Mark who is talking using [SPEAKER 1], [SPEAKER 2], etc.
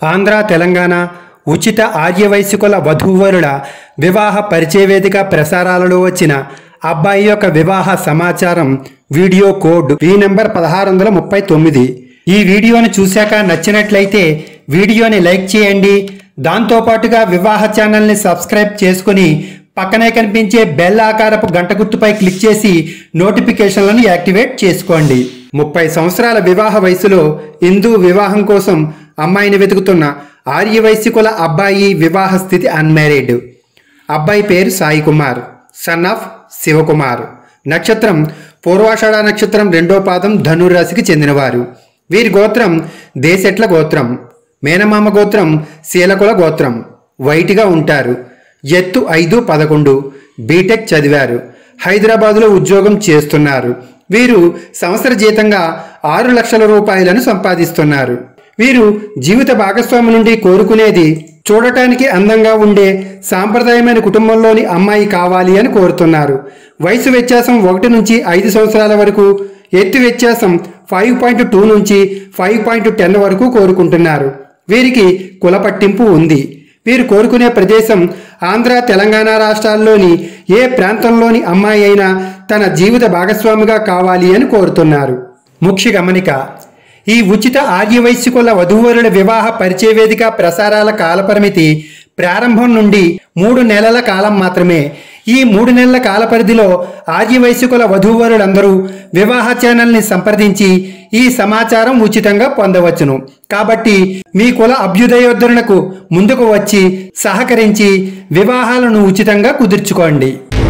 [SPEAKER 1] ఆంధ్ర తెలంగాణ ఉచిత ఆర్యవైశ్యకుల వధూవరుల వివాహ పరిచయ వేదిక ప్రసారాలలో వచ్చిన అబ్బాయి యొక్క వివాహ సమాచారం వీడియో కోడ్ ఈ నెంబర్ పదహారు వందల ముప్పై తొమ్మిది ఈ వీడియోని చూశాక నచ్చినట్లయితే వీడియోని లైక్ చేయండి దాంతోపాటుగా వివాహ ఛానల్ని సబ్స్క్రైబ్ చేసుకుని పక్కనే కనిపించే బెల్ ఆకారపు గంట గుర్తుపై క్లిక్ చేసి నోటిఫికేషన్లను యాక్టివేట్ చేసుకోండి ముప్పై సంవత్సరాల వివాహ వయసులో హిందూ వివాహం కోసం అమ్మాయిని వెతుకుతున్న ఆర్యవైశ్యకుల అబ్బాయి వివాహ స్థితి అన్మ్యారీడ్ అబ్బాయి పేరు సాయి కుమార్ సన్ ఆఫ్ శివకుమార్ నక్షత్రం పూర్వాషాఢ నక్షత్రం రెండో పాదం ధనురాశికి చెందినవారు వీరి గోత్రం దేశెట్ల గోత్రం మేనమామ గోత్రం శీలకుల గోత్రం వైటిగా ఉంటారు ఎత్తు ఐదు పదకొండు బీటెక్ చదివారు హైదరాబాదులో ఉద్యోగం చేస్తున్నారు వీరు సంవత్సర జీతంగా ఆరు లక్షల రూపాయలను సంపాదిస్తున్నారు వీరు జీవిత భాగస్వామి నుండి కోరుకునేది చూడటానికి అందంగా ఉండే సాంప్రదాయమైన కుటుంబంలోని అమ్మాయి కావాలి అని కోరుతున్నారు వయసు వ్యత్యాసం ఒకటి నుంచి ఐదు సంవత్సరాల వరకు ఎత్తు వ్యత్యాసం ఫైవ్ పాయింట్ టూ నుంచి ఫైవ్ పాయింట్ టెన్ వరకు కోరుకుంటున్నారు వీరికి కుల పట్టింపు ఉంది వీరు కోరుకునే ప్రదేశం ఆంధ్ర తెలంగాణ రాష్ట్రాల్లోని ఏ ప్రాంతంలోని అమ్మాయి అయినా తన జీవిత భాగస్వామిగా కావాలి అని కోరుతున్నారు ముఖ్య గమనిక ఈ ఉచిత ఆర్యవైశ్యకుల వధూవరుల వివాహ పరిచయ వేదిక ప్రసారాల కాలపరిమితి ప్రారంభం నుండి మూడు నెలల కాలం మాత్రమే ఈ మూడు నెలల కాలపరిధిలో ఆర్యవైశ్యకుల వధూవరులందరూ వివాహ ఛానల్ని సంప్రదించి ఈ సమాచారం ఉచితంగా పొందవచ్చును కాబట్టి మీ కుల అభ్యుదయోద్ధరణకు ముందుకు వచ్చి సహకరించి వివాహాలను ఉచితంగా కుదుర్చుకోండి